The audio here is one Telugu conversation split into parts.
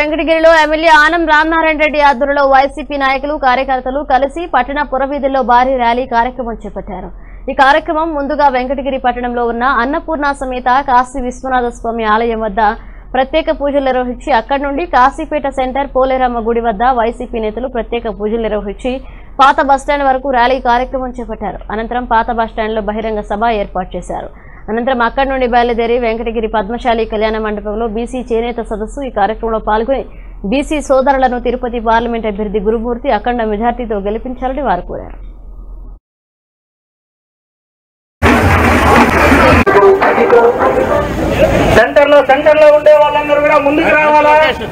వెంకటగిరిలో ఎమ్మెల్యే ఆనం రామనారాయణ రెడ్డి ఆధ్వర్యంలో వైసీపీ నాయకులు కార్యకర్తలు కలిసి పట్టణ పురవీధుల్లో భారీ ర్యాలీ కార్యక్రమం చేపట్టారు ఈ కార్యక్రమం ముందుగా వెంకటగిరి పట్టణంలో ఉన్న అన్నపూర్ణ సమేత కాశీ విశ్వనాథ స్వామి ఆలయం వద్ద ప్రత్యేక పూజలు నిర్వహించి అక్కడి నుండి కాశీపేట సెంటర్ పోలేరమ్మ గుడి వద్ద వైసీపీ నేతలు ప్రత్యేక పూజలు నిర్వహించి పాత బస్టాండ్ వరకు ర్యాలీ కార్యక్రమం చేపట్టారు అనంతరం పాత బస్టాండ్లో బహిరంగ సభ ఏర్పాటు చేశారు అనంతరం అక్కడి నుండి బయలుదేరి వెంకటగిరి పద్మశాలి కళ్యాణ మండపంలో బీసీ చేనేత సదస్సు ఈ కార్యక్రమంలో పాల్గొని బీసీ సోదరులను తిరుపతి పార్లమెంట్ అభ్యర్థి గురుమూర్తి అఖండ మెజార్టీతో గెలిపించాలని వారు కోరారు సెంటర్ లో సెంటర్ లో ఉండే వాళ్ళందరూ కూడా ముందుకు రావాలా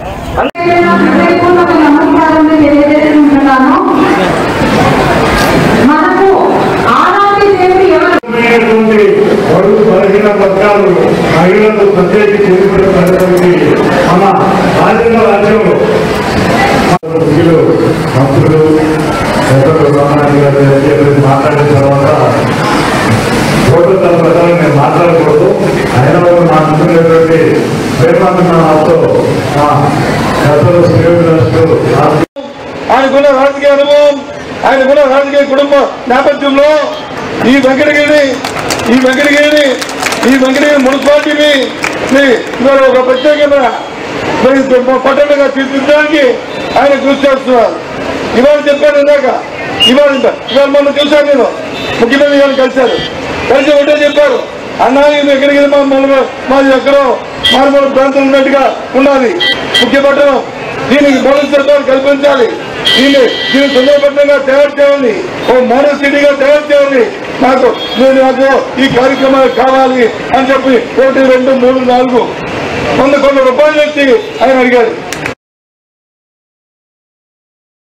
నమస్కారం తెలియజేస్తున్నాను మనకు ఆనాటి దేవుడు ఎవరు ఉన్నటువంటి బడుగు బలహీన వర్గాలు మహిళలకు ప్రత్యేకించి ఎన్నికటువంటి మన రాజ్యాంగ రాజ్యంలో సభ్యులు మంత్రులు పెద్దలు రామారాయణ గారు తెలియజేసి మాట్లాడిన తర్వాత ఫోటో తన ప్రకారం నేను మాట్లాడకూడదు అయినా కూడా మా ముందున్నటువంటి ప్రేమాభిమానాలతో మా పెద్దలు శ్రీరాజులు ఆయనకున్న రాజకీయ అనుభవం ఆయనకున్న రాజకీయ కుటుంబ నేపథ్యంలో ఈ వెంకటగిరి ఈ వెంకటగిరి ఈ వెంకటగిరి మున్సిపాలిటీని ని ఇవాళ ఒక ప్రత్యేకమైన మరి పట్టణంగా తీర్చిదిద్దడానికి ఆయన కృషి చేస్తున్నారు ఇవాళ చెప్పాను ఇందాక ఇవాళ ఇంత- ఇవాళ మొన్న చూశాను నేను ముఖ్యమంత్రి గారిని కలిశారు కలిసి ఒకటే చెప్పారు అన్నా ఇది వెంకటగిరి మా మూల మాది ఎక్కడో మారుమూల ప్రాంతం ఉన్నట్టుగా ఉన్నది ముఖ్య పట్టణం దీనికి మౌలిక సదుపాయాలు కల్పించాలి దీన్ని దీన్ని తొందరపట్నంగా తయారు చేయాలి ఓ మోడల్ సిటీగా తయారు చేయాలి నాకు నేను నాకు ఈ కార్యక్రమాలు కావాలి అని చెప్పి ఒకటి రెండు మూడు నాలుగు వంద కోట్ల రూపాయలు వచ్చి ఆయన అడిగారు